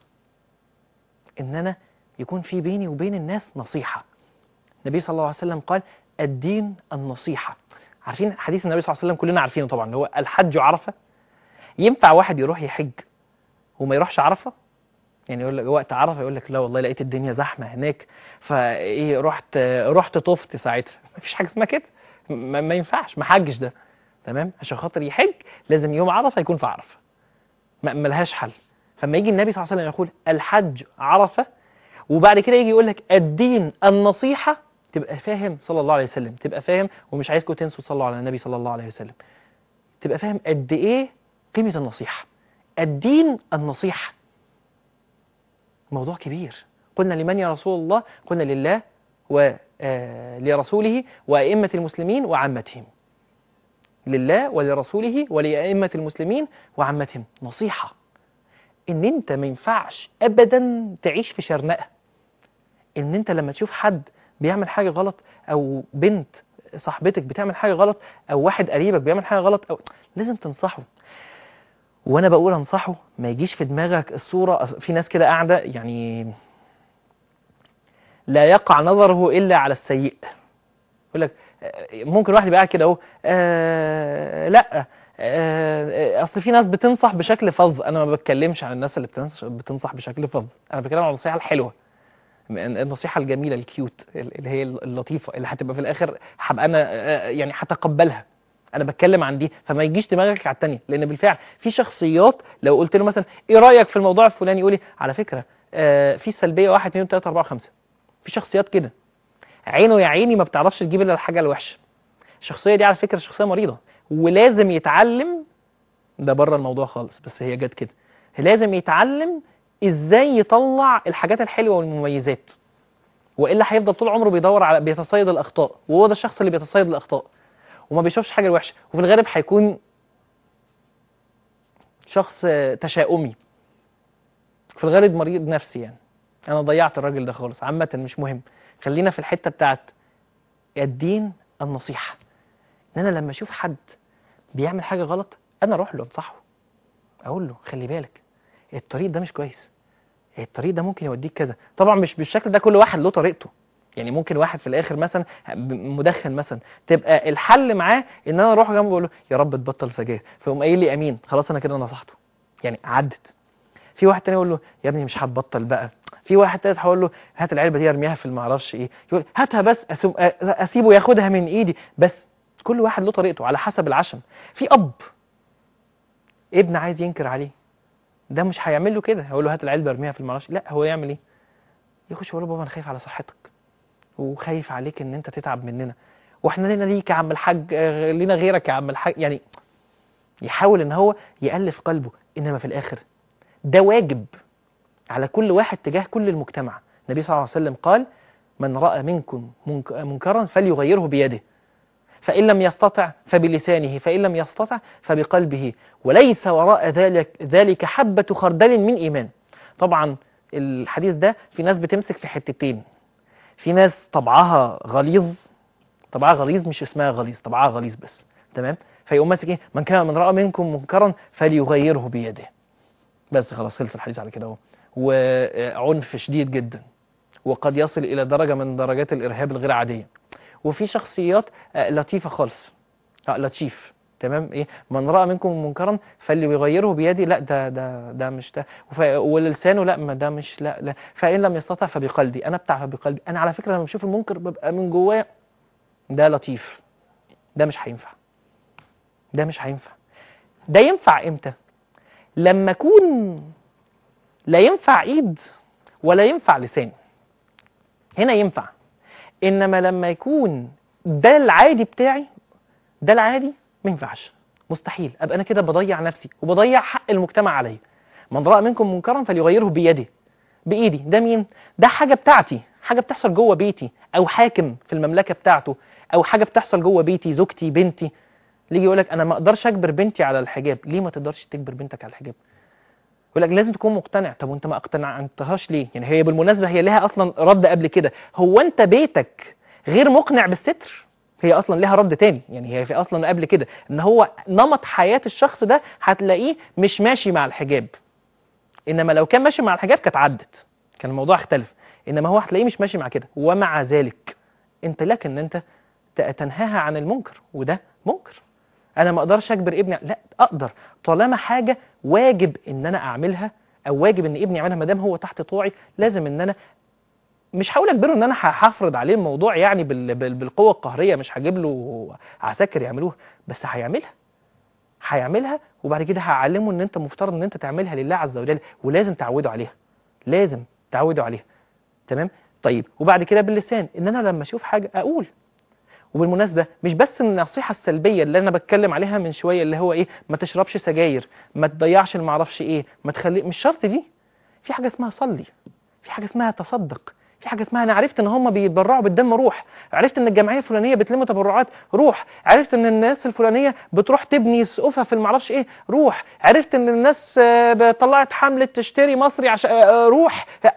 ان انا يكون في بيني وبين الناس نصيحة النبي صلى الله عليه وسلم قال الدين النصيحة عارفين حديث النبي صلى الله عليه وسلم كلنا عارفينه طبعا اللي هو الحج عرفة ينفع واحد يروح يحج وما يروحش عرفة يعني يقول لك وقت عرفة يقول لك لا والله لقيت الدنيا زحمة هناك فايه رحت رحت طفت ساعتها مفيش حاجة اسمها كده ما, ما ينفعش ما حجش ده تمام عشان خاطر يحج لازم يوم عرفة يكون في عرفة ما ملهاش حل فلما يجي النبي صلى الله عليه وسلم يقول الحج عرفة وبعد كده يجي يقول لك الدين النصيحة تبقى فاهم صلى الله عليه وسلم تبقى فاهم ومش عايزكم تنسوا تصلوا على النبي صلى الله عليه وسلم تبقى فاهم قد ايه قيمة النصيحة الدين النصيحة موضوع كبير قلنا لمن يا رسول الله قلنا لله ولرسوله وأئمة المسلمين وعامتهم لله ولرسوله ولأئمة المسلمين وعامتهم نصيحة ان انت ما ينفعش ابدا تعيش في شرنقة ان انت لما تشوف حد بيعمل حاجة غلط او بنت صاحبتك بتعمل حاجة غلط او واحد قريبك بيعمل حاجة غلط او لازم تنصحه وانا بقول انصحه ما يجيش في دماغك الصوره أص- في ناس كده قاعده يعني لا يقع نظره الا على السيء يقول لك آه، ممكن واحد يبقى قاعد كده اهو آه لا آه اصل في ناس بتنصح بشكل فظ انا ما بتكلمش عن الناس اللي بتنصح, بتنصح بشكل فظ انا بتكلم عن النصيحه الحلوه النصيحه الجميله الكيوت اللي هي اللطيفه اللي هتبقى في الاخر هبقى انا آه، يعني هتقبلها انا بتكلم عن دي فما يجيش دماغك على التانية لان بالفعل في شخصيات لو قلت له مثلا ايه رايك في الموضوع الفلاني يقول لي على فكره آه في سلبيه 1 2 3 4 5 في شخصيات كده عينه يا عيني ما بتعرفش تجيب الا الحاجه الوحشه الشخصيه دي على فكره شخصيه مريضه ولازم يتعلم ده بره الموضوع خالص بس هي جت كده لازم يتعلم ازاي يطلع الحاجات الحلوه والمميزات والا هيفضل طول عمره بيدور على بيتصيد الاخطاء وهو ده الشخص اللي بيتصيد الاخطاء وما بيشوفش حاجه الوحشه وفي الغالب هيكون شخص آه، تشاؤمي في الغالب مريض نفسي يعني انا ضيعت الراجل ده خالص عامه مش مهم خلينا في الحته بتاعت الدين النصيحه ان انا لما اشوف حد بيعمل حاجه غلط انا اروح له انصحه اقول له خلي بالك الطريق ده مش كويس الطريق ده ممكن يوديك كذا طبعا مش بالشكل ده كل واحد له طريقته يعني ممكن واحد في الاخر مثلا ب- مدخن مثلا تبقى الحل معاه ان انا اروح جنبه واقول له يا رب تبطل سجاير فيقوم قايل لي امين خلاص انا كده نصحته يعني عدت في واحد تاني يقول له يا ابني مش هتبطل بقى في واحد تالت هقول له هات العلبه دي ارميها في المعرفش ايه يقول هاتها بس أسم- أ- اسيبه ياخدها من ايدي بس كل واحد له طريقته على حسب العشم في اب ابن عايز ينكر عليه ده مش هيعمل له كده هيقول له هات العلبه ارميها في المعرفش لا هو يعمل ايه يخش يقول له بابا انا خايف على صحتك وخايف عليك ان انت تتعب مننا واحنا لنا ليك يا عم الحاج آه، لينا غيرك يا عم الحاج يعني يحاول ان هو يألف قلبه انما في الاخر ده واجب على كل واحد تجاه كل المجتمع النبي صلى الله عليه وسلم قال من رأى منكم منك- منكرا فليغيره بيده فإن لم يستطع فبلسانه فإن لم يستطع فبقلبه وليس وراء ذلك ذلك حبة خردل من إيمان طبعا الحديث ده في ناس بتمسك في حتتين في ناس طبعها غليظ طبعها غليظ مش اسمها غليظ طبعها غليظ بس تمام فيقوم ماسك ايه من كان من راى منكم منكرا فليغيره بيده بس خلاص خلص الحديث على كده اهو وعنف شديد جدا وقد يصل الى درجه من درجات الارهاب الغير عاديه وفي شخصيات آه، لطيفه خالص آه، لطيف تمام ايه من راى منكم منكرا فليغيره بيده لا ده ده ده مش ده وف- ولسانه لا ما ده مش لا لا فان لم يستطع فبقلبي انا بتاع بقلبي انا على فكره لما بشوف المنكر ببقى من جوايا ده لطيف ده مش هينفع ده مش هينفع ده ينفع امتى لما اكون لا ينفع ايد ولا ينفع لسان هنا ينفع انما لما يكون ده العادي بتاعي ده العادي ما ينفعش مستحيل ابقى انا كده بضيع نفسي وبضيع حق المجتمع عليا من راى منكم منكرا فليغيره بيده بايدي ده مين ده حاجه بتاعتي حاجه بتحصل جوه بيتي او حاكم في المملكه بتاعته او حاجه بتحصل جوه بيتي زوجتي بنتي اللي يجي يقول لك انا ما اقدرش اجبر بنتي على الحجاب ليه ما تقدرش تجبر بنتك على الحجاب يقول لك لازم تكون مقتنع طب وانت ما اقتنعتهاش ليه يعني هي بالمناسبه هي لها اصلا رد قبل كده هو انت بيتك غير مقنع بالستر هي اصلا لها رد تاني يعني هي في اصلا قبل كده ان هو نمط حياه الشخص ده هتلاقيه مش ماشي مع الحجاب انما لو كان ماشي مع الحجاب كانت عدت كان الموضوع اختلف انما هو هتلاقيه مش ماشي مع كده ومع ذلك انت لك ان انت ت- تنهاها عن المنكر وده منكر انا ما اقدرش اجبر ابني لا اقدر طالما حاجه واجب ان انا اعملها او واجب ان ابني يعملها ما دام هو تحت طوعي لازم ان انا مش هقول اجبره ان انا ه- هفرض عليه الموضوع يعني بال- بال- بالقوه القهريه مش هجيب له عساكر يعملوها بس هيعملها هيعملها وبعد كده هعلمه ان انت مفترض ان انت تعملها لله عز وجل ولازم تعوده عليها لازم تعوده عليها تمام طيب وبعد كده باللسان ان انا لما اشوف حاجه اقول وبالمناسبه مش بس النصيحه السلبيه اللي انا بتكلم عليها من شويه اللي هو ايه ما تشربش سجاير ما تضيعش المعرفش ايه ما تخلي مش شرط دي في حاجه اسمها صلي في حاجه اسمها تصدق في حاجه اسمها انا عرفت ان هم بيتبرعوا بالدم روح عرفت ان الجمعيه الفلانيه بتلم تبرعات روح عرفت ان الناس الفلانيه بتروح تبني سقوفها في المعرفش ايه روح عرفت ان الناس آه، طلعت حمله تشتري مصري عشان آه، روح لا.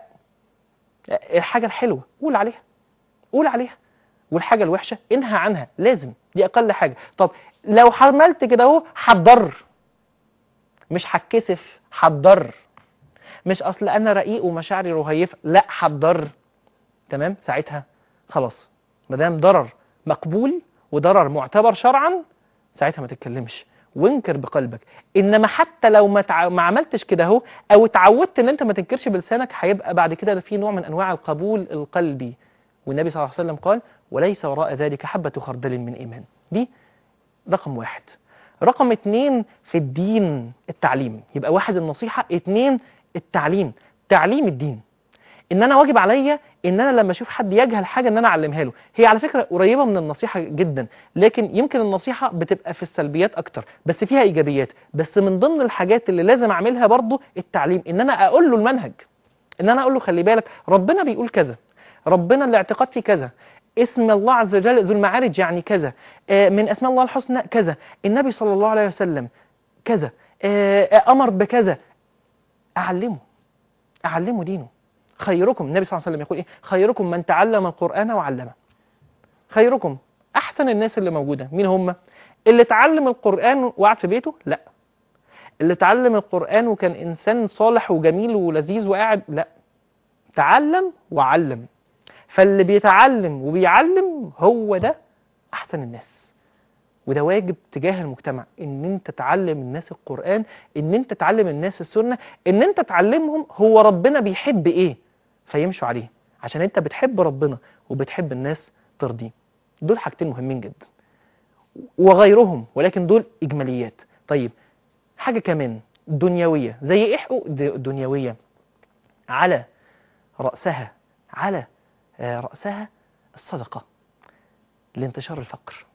الحاجه الحلوه قول عليها قول عليها والحاجه الوحشه انهى عنها لازم دي اقل حاجه طب لو عملت كده اهو هتضر مش هتكسف هتضر مش اصل انا رقيق ومشاعري رهيفه لا هتضر تمام ساعتها خلاص ما دام ضرر مقبول وضرر معتبر شرعا ساعتها ما تتكلمش وانكر بقلبك انما حتى لو ما, تع... ما عملتش كده اهو او اتعودت ان انت ما تنكرش بلسانك هيبقى بعد كده في نوع من انواع القبول القلبي والنبي صلى الله عليه وسلم قال وليس وراء ذلك حبة خردل من ايمان دي رقم واحد رقم اتنين في الدين التعليم يبقى واحد النصيحة اتنين التعليم تعليم الدين ان انا واجب عليا ان انا لما اشوف حد يجهل حاجه ان انا اعلمها له هي على فكره قريبه من النصيحه جدا لكن يمكن النصيحه بتبقى في السلبيات اكتر بس فيها ايجابيات بس من ضمن الحاجات اللي لازم اعملها برضو التعليم ان انا اقول له المنهج ان انا اقول له خلي بالك ربنا بيقول كذا ربنا الاعتقاد فيه كذا اسم الله عز وجل ذو المعارج يعني كذا آه، من اسماء الله الحسنى كذا النبي صلى الله عليه وسلم كذا آه، امر بكذا اعلمه اعلمه دينه خيركم النبي صلى الله عليه وسلم يقول ايه خيركم من تعلم القرآن وعلمه خيركم احسن الناس اللي موجودة مين هم اللي تعلم القرآن وقعد في بيته لا اللي تعلم القرآن وكان انسان صالح وجميل ولذيذ وقاعد لا تعلم وعلم فاللي بيتعلم وبيعلم هو ده احسن الناس وده واجب تجاه المجتمع ان انت تعلم الناس القرآن ان انت تعلم الناس السنة ان انت تعلمهم هو ربنا بيحب ايه فيمشوا عليه عشان انت بتحب ربنا وبتحب الناس ترضيه دول حاجتين مهمين جدا وغيرهم ولكن دول اجماليات طيب حاجة كمان دنيوية زي ايه حقوق د- دنيوية على رأسها على آه، رأسها الصدقة لانتشار الفقر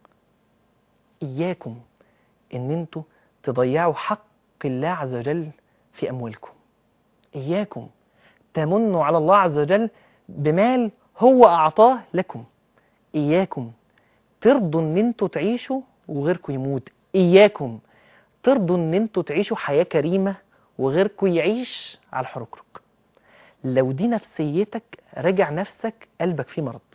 إياكم إن أنتوا تضيعوا حق الله عز وجل في أموالكم إياكم تمنوا على الله عز وجل بمال هو أعطاه لكم إياكم ترضوا إن أنتوا تعيشوا وغيركم يموت إياكم ترضوا إن أنتوا تعيشوا حياة كريمة وغيركم يعيش على الحركرك لو دي نفسيتك راجع نفسك قلبك فيه مرض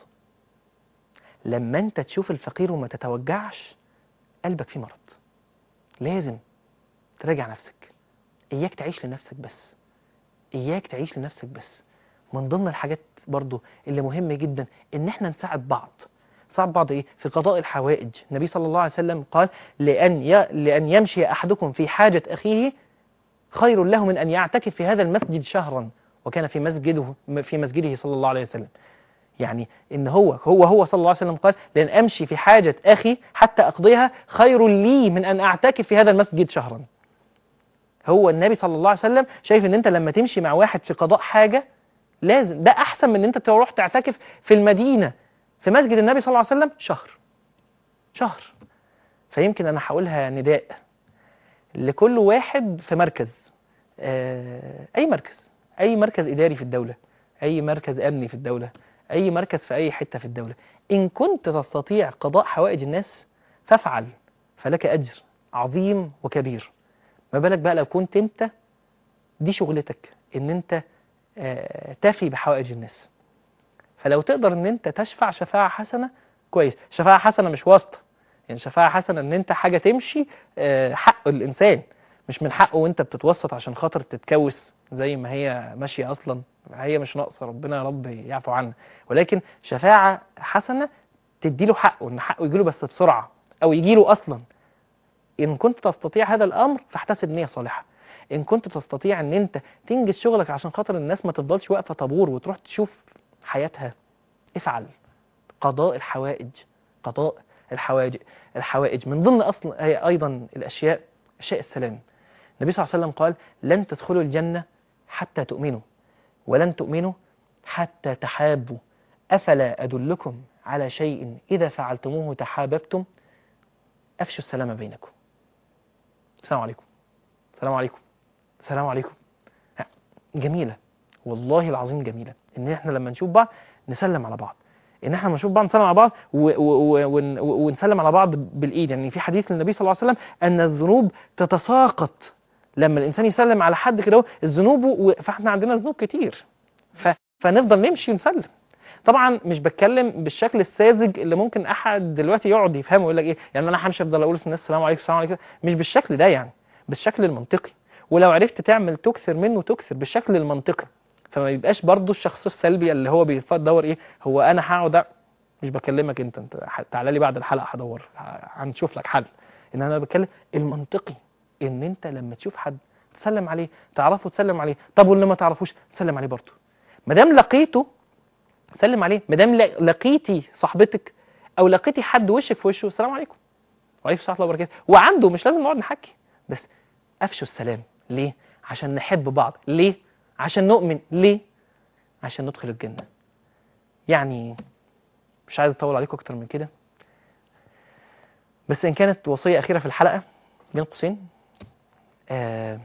لما انت تشوف الفقير وما تتوجعش قلبك فيه مرض لازم تراجع نفسك اياك تعيش لنفسك بس اياك تعيش لنفسك بس من ضمن الحاجات برضو اللي مهمة جدا ان احنا نساعد بعض نساعد بعض ايه في قضاء الحوائج النبي صلى الله عليه وسلم قال لأن, ي... لأن يمشي أحدكم في حاجة أخيه خير له من أن يعتكف في هذا المسجد شهرا وكان في مسجده في مسجده صلى الله عليه وسلم يعني ان هو هو هو صلى الله عليه وسلم قال لان امشي في حاجه اخي حتى اقضيها خير لي من ان اعتكف في هذا المسجد شهرا هو النبي صلى الله عليه وسلم شايف ان انت لما تمشي مع واحد في قضاء حاجه لازم ده احسن من ان انت تروح تعتكف في المدينه في مسجد النبي صلى الله عليه وسلم شهر شهر فيمكن انا هقولها نداء لكل واحد في مركز آه، اي مركز اي مركز اداري في الدوله اي مركز امني في الدوله اي مركز في اي حته في الدوله ان كنت تستطيع قضاء حوائج الناس فافعل فلك اجر عظيم وكبير ما بالك بقى لو كنت انت دي شغلتك ان انت آه، تفي بحوائج الناس فلو تقدر ان انت تشفع شفاعه حسنه كويس شفاعه حسنه مش واسطه يعني شفاعه حسنه ان انت حاجه تمشي آه، حق الانسان مش من حقه وانت بتتوسط عشان خاطر تتكوس زي ما هي ماشيه اصلا هي مش ناقصه ربنا يا رب يعفو عنا ولكن شفاعه حسنه تدي له حقه ان حقه يجي له بس بسرعه او يجي له اصلا ان كنت تستطيع هذا الامر فاحتسب نيه صالحه ان كنت تستطيع ان انت تنجز شغلك عشان خاطر الناس ما تفضلش واقفه طابور وتروح تشوف حياتها افعل قضاء الحوائج قضاء الحوائج الحوائج من ضمن اصل هي ايضا الاشياء اشياء السلام النبي صلى الله عليه وسلم قال لن تدخلوا الجنه حتى تؤمنوا ولن تؤمنوا حتى تحابوا افلا ادلكم على شيء اذا فعلتموه تحاببتم افشوا السلام بينكم السلام عليكم السلام عليكم السلام عليكم ها، جميله والله العظيم جميله ان احنا لما نشوف بعض نسلم على بعض ان احنا لما نشوف بعض نسلم على بعض و و و ون- و ونسلم على بعض بالايد يعني في حديث للنبي صلى الله عليه وسلم ان الذنوب تتساقط لما الانسان يسلم على حد كده هو الذنوب و- فاحنا عندنا ذنوب كتير ف فنفضل نمشي ونسلم طبعا مش بتكلم بالشكل الساذج اللي ممكن احد دلوقتي يقعد يفهمه ويقول لك ايه يعني انا همشي افضل اقول للناس السلام عليكم السلام عليكم مش بالشكل ده يعني بالشكل المنطقي ولو عرفت تعمل تكسر منه تكسر بالشكل المنطقي فما يبقاش برضو الشخص السلبي اللي هو بيدور ايه هو انا هقعد أ- مش بكلمك انت انت ح- تعالى لي بعد الحلقه هدور ه- هنشوف لك حل ان انا بتكلم المنطقي ان انت لما تشوف حد تسلم عليه تعرفه تسلم عليه طب واللي ما تعرفوش تسلم عليه برضه ما دام لقيته سلم عليه ما دام ل- لقيتي صاحبتك او لقيتي حد وشك في وشه السلام عليكم وعليكم السلام ورحمه الله وبركاته وعنده مش لازم نقعد نحكي بس افشوا السلام ليه عشان نحب بعض ليه عشان نؤمن ليه عشان ندخل الجنه يعني مش عايز اطول عليكم اكتر من كده بس ان كانت وصيه اخيره في الحلقه بين قوسين آه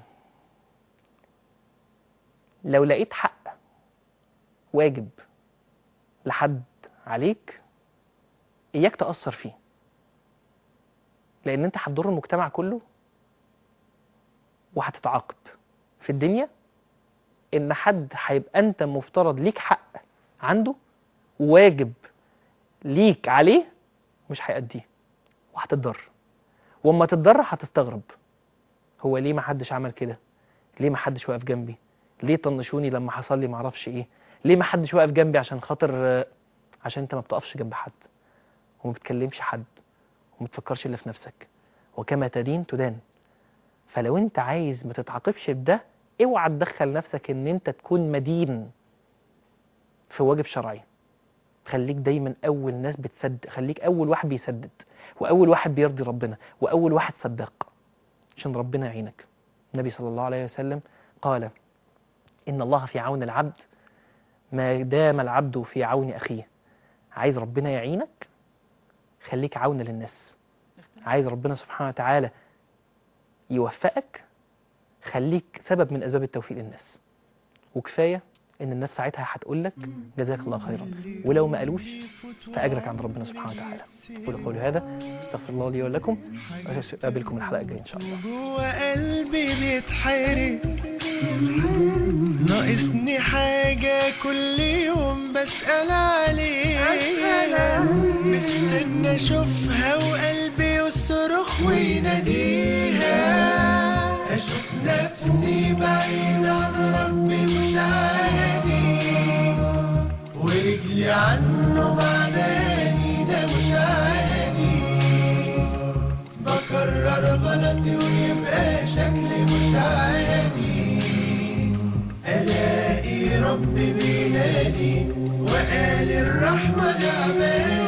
لو لقيت حق واجب لحد عليك اياك تاثر فيه لان انت هتضر المجتمع كله وهتتعاقب في الدنيا ان حد هيبقى انت مفترض ليك حق عنده واجب ليك عليه مش هيأديه وهتتضر واما تتضر هتستغرب هو ليه ما حدش عمل كده ليه ما حدش واقف جنبي ليه طنشوني لما حصل لي معرفش ايه ليه ما حدش واقف جنبي عشان خاطر آه، عشان انت ما بتقفش جنب حد وما بتكلمش حد وما تفكرش الا في نفسك وكما تدين تدان فلو انت عايز ما تتعاقبش بده اوعى تدخل نفسك ان انت تكون مدين في واجب شرعي خليك دايما اول ناس بتصدق خليك اول واحد بيسدد واول واحد بيرضي ربنا واول واحد صدق عشان ربنا يعينك النبي صلى الله عليه وسلم قال ان الله في عون العبد ما دام العبد في عون اخيه عايز ربنا يعينك خليك عون للناس عايز ربنا سبحانه وتعالى يوفقك خليك سبب من اسباب التوفيق للناس وكفايه ان الناس ساعتها هتقول لك جزاك الله خيرا ولو ما قالوش فاجرك عند ربنا سبحانه وتعالى قولوا قولي هذا استغفر الله لي ولكم اقابلكم الحلقه الجايه ان شاء الله جوا قلبي بيتحرق ناقصني حاجة كل يوم بسأل عليها مستنى اشوفها وقلبي يصرخ ويناديها اشوف نفسي بعيد عن ربي مش عادي ورجلي عنه بعداني ده مش عادي بكرر غلطي ويبقى شكلي مش عادي الاقي ربي بينادي وقال الرحمة لعبادي